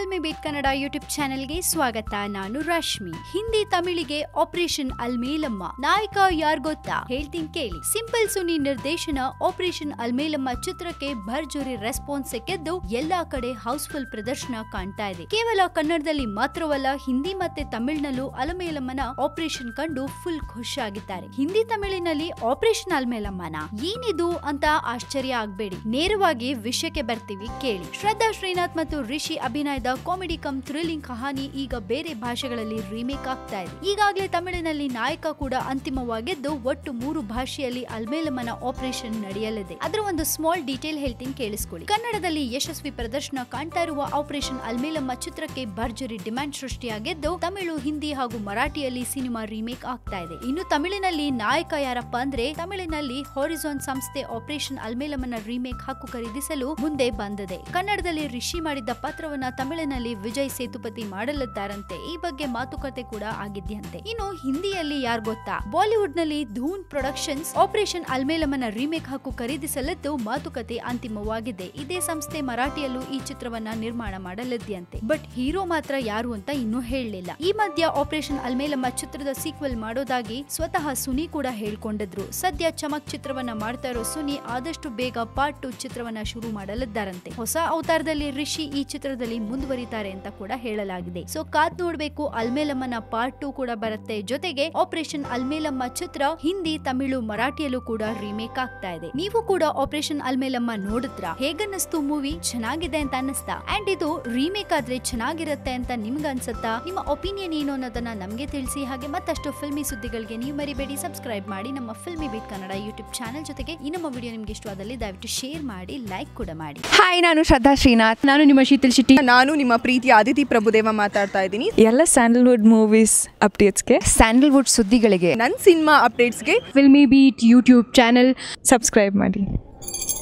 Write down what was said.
filmy Filmibeat Kannada YouTube ಚಾನೆಲ್ಗೆ ಸ್ವಾಗತ ನಾನು ರಶ್ಮಿ ಹಿಂದಿ ತಮಿಳಿಗೆ ಆಪರೇಷನ್ ಅಲ್ಮೇಲಮ್ಮ ನಾಯಕ ಯಾರ್ ಗೊತ್ತಾ ಹೇಳ್ತೀನಿ ಕೇಳಿ ಸಿಂಪಲ್ ಸುನಿ ನಿರ್ದೇಶನ ಆಪರೇಷನ್ ಅಲ್ಮೇಲಮ್ಮ ಚಿತ್ರಕ್ಕೆ ಭರ್ಜರಿ ರೆಸ್ಪಾನ್ಸ್ ಸಿಕ್ಕಿದ್ದು ಎಲ್ಲಾ ಕಡೆ ಹೌಸ್ಫುಲ್ ಪ್ರದರ್ಶನ ಕಾಣ್ತಾ ಇದೆ ಕೇವಲ ಕನ್ನಡದಲ್ಲಿ ಮಾತ್ರವಲ್ಲ ಹಿಂದಿ ಮತ್ತೆ ತಮಿಳಿನಲ್ಲೂ ಅಲಮೇಲಮ್ಮನ ಆಪರೇಷನ್ ಕಂಡು ಫುಲ್ ಖುಷಿಯಾಗಿದ್ದಾರೆ ಹಿಂದಿ ತಮಿಳಿನಲ್ಲಿ ಆಪರೇಷನ್ ಅಲ್ಮೇಲಮ್ಮನ ಏನಿದು ಅಂತ ಆಶ್ಚರ್ಯ ಆಗ್ಬೇಡಿ ನೇರವಾಗಿ ವಿಷಯಕ್ಕೆ ಬರ್ತೀವಿ ಕೇಳಿ ಶ್ರದ್ಧಾ ಶ್ರೀನಾಥ್ ಮತ್ತು ರಿಷಿ ಅಭಿನಯದ ಕಾಮಿಡಿ ಕಮ್ ಥ್ರಿಲ್ಲಿಂಗ್ ಕಹಾನಿ ಈಗ ಬೇರೆ ಭಾಷೆಗಳಲ್ಲಿ ರೀಮೇಕ್ ಆಗ್ತಾ ಇದೆ ಈಗಾಗಲೇ ತಮಿಳಿನಲ್ಲಿ ನಾಯಕ ಕೂಡ ಅಂತಿಮವಾಗಿದ್ದು ಒಟ್ಟು ಮೂರು ಭಾಷೆಯಲ್ಲಿ ಅಲ್ಮೇಲಮ್ಮನ ಆಪರೇಷನ್ ನಡೆಯಲಿದೆ ಅದರ ಒಂದು ಸ್ಮಾಲ್ ಡೀಟೇಲ್ ಹೇಳ್ತೀನಿ ಕೇಳಿಸ್ಕೊಳ್ಳಿ ಕನ್ನಡದಲ್ಲಿ ಯಶಸ್ವಿ ಪ್ರದರ್ಶನ ಕಾಣ್ತಾ ಇರುವ ಆಪರೇಷನ್ ಅಲ್ಮೇಲಮ್ಮ ಚಿತ್ರಕ್ಕೆ ಭರ್ಜರಿ ಡಿಮ್ಯಾಂಡ್ ಸೃಷ್ಟಿಯಾಗಿದ್ದು ತಮಿಳು ಹಿಂದಿ ಹಾಗೂ ಮರಾಠಿಯಲ್ಲಿ ಸಿನಿಮಾ ರೀಮೇಕ್ ಆಗ್ತಾ ಇದೆ ಇನ್ನು ತಮಿಳಿನಲ್ಲಿ ನಾಯಕ ಯಾರಪ್ಪ ಅಂದ್ರೆ ತಮಿಳಿನಲ್ಲಿ ಹಾರಿಜಾನ್ ಸಂಸ್ಥೆ ಆಪರೇಷನ್ ಅಲ್ಮೇಲಮ್ಮನ ರೀಮೇಕ್ ಹಕ್ಕು ಖರೀದಿಸಲು ಮುಂದೆ ಬಂದಿದೆ ಕನ್ನಡದಲ್ಲಿ ರಿಷಿ ಮಾಡಿದ್ದ ಪತ್ರವನ್ನ ತಮಿಳಿನಲ್ಲಿ ವಿಜಯ್ ಸೇತುಪತಿ ಮಾಡಲಿದ್ದಾರಂತೆ ಈ ಬಗ್ಗೆ ಮಾತುಕತೆ ಕೂಡ ಆಗಿದ್ಯಂತೆ ಇನ್ನು ಹಿಂದಿಯಲ್ಲಿ ಯಾರು ಗೊತ್ತಾ ಬಾಲಿವುಡ್ ನಲ್ಲಿ ಧೂನ್ ಪ್ರೊಡಕ್ಷನ್ಸ್ ಆಪರೇಷನ್ ಅಲ್ಮೇಲಮ್ಮನ ರೀಮೇಕ್ ಹಕ್ಕು ಖರೀದಿಸಲಿದ್ದು ಮಾತುಕತೆ ಅಂತಿಮವಾಗಿದೆ ಇದೇ ಸಂಸ್ಥೆ ಮರಾಠಿಯಲ್ಲೂ ಈ ಚಿತ್ರವನ್ನ ನಿರ್ಮಾಣ ಮಾಡಲಿದ್ಯಂತೆ ಬಟ್ ಹೀರೋ ಮಾತ್ರ ಯಾರು ಅಂತ ಇನ್ನೂ ಹೇಳಲಿಲ್ಲ ಈ ಮಧ್ಯ ಆಪರೇಷನ್ ಅಲ್ಮೇಲಮ್ಮ ಚಿತ್ರದ ಸೀಕ್ವೆಲ್ ಮಾಡೋದಾಗಿ ಸ್ವತಃ ಸುನಿ ಕೂಡ ಹೇಳ್ಕೊಂಡಿದ್ರು ಸದ್ಯ ಚಮಕ್ ಚಿತ್ರವನ್ನ ಮಾಡ್ತಾ ಇರೋ ಸುನಿ ಆದಷ್ಟು ಬೇಗ ಪಾರ್ಟ್ ಟು ಚಿತ್ರವನ್ನ ಶುರು ಮಾಡಲಿದ್ದಾರಂತೆ ಹೊಸ ಅವತಾರದಲ್ಲಿ ರಿಷಿ ಈ ಚಿತ್ರದಲ್ಲಿ ಮುಂದುವರಿತಾರೆ ಅಂತ ಕೂಡ ಹೇಳಲಾಗಿದೆ ಸೊ ಕಾದ್ ನೋಡ್ಬೇಕು ಅಲ್ಮೇಲಮ್ಮನ ಪಾರ್ಟ್ ಟು ಕೂಡ ಬರುತ್ತೆ ಜೊತೆಗೆ ಆಪರೇಷನ್ ಅಲ್ಮೇಲಮ್ಮ ಚಿತ್ರ ಹಿಂದಿ ತಮಿಳು ಮರಾಠಿಯಲ್ಲೂ ಕೂಡ ರೀಮೇಕ್ ಆಗ್ತಾ ಇದೆ ನೀವು ಕೂಡ ಆಪರೇಷನ್ ಅಲ್ಮೇಲಮ್ಮ ನೋಡಿದ್ರ ಹೇಗನ್ನಿಸ್ತು ಮೂವಿ ಚೆನ್ನಾಗಿದೆ ಅಂತ ಅನ್ನಿಸ್ತಾ ಅಂಡ್ ಇದು ರೀಮೇಕ್ ಆದ್ರೆ ಚೆನ್ನಾಗಿರುತ್ತೆ ಅಂತ ನಿಮ್ಗೆ ಅನ್ಸುತ್ತಾ ನಿಮ್ಮ ಒಪಿನಿಯನ್ ಏನು ಅನ್ನೋದನ್ನ ನಮ್ಗೆ ತಿಳಿಸಿ ಹಾಗೆ ಮತ್ತಷ್ಟು ಫಿಲ್ಮಿ ಸುದ್ದಿಗಳಿಗೆ ನೀವು ಮರಿಬೇಡಿ ಸಬ್ಸ್ಕ್ರೈಬ್ ಮಾಡಿ ನಮ್ಮ Filmibeat Kannada YouTube channel ಜೊತೆಗೆ ಈ ನಮ್ಮ ವಿಡಿಯೋ ನಿಮ್ಗೆ ಇಷ್ಟವಾದಲ್ಲಿ ದಯವಿಟ್ಟು ಶೇರ್ ಮಾಡಿ ಲೈಕ್ ಕೂಡ ಮಾಡಿ ಹಾಯ್ ನಾನು ಶ್ರದ್ಧಾ ಶ್ರೀನಾಥ್ ನಾನು ನಿಮ್ಮ ಶೀತಲ್ ಶೆಟ್ಟಿ ನಾನು ನಿಮ್ಮ ಪ್ರೀತಿಯ ಅದಿತಿ ಪ್ರಭುದೇವ ಮಾತಾಡ್ತಾ ಇದ್ದೀನಿ ಎಲ್ಲ ಸ್ಯಾಂಡಲ್ವುಡ್ ಮೂವೀಸ್ ಅಪ್ಡೇಟ್ಸ್ಗೆ ಸ್ಯಾಂಡಲ್ವುಡ್ ಸುದ್ದಿಗಳಿಗೆ ನನ್ನ ಸಿನಿಮಾ ಅಪ್ಡೇಟ್ಸ್ಗೆ Filmibeat YouTube channel subscribe ಮಾಡಿ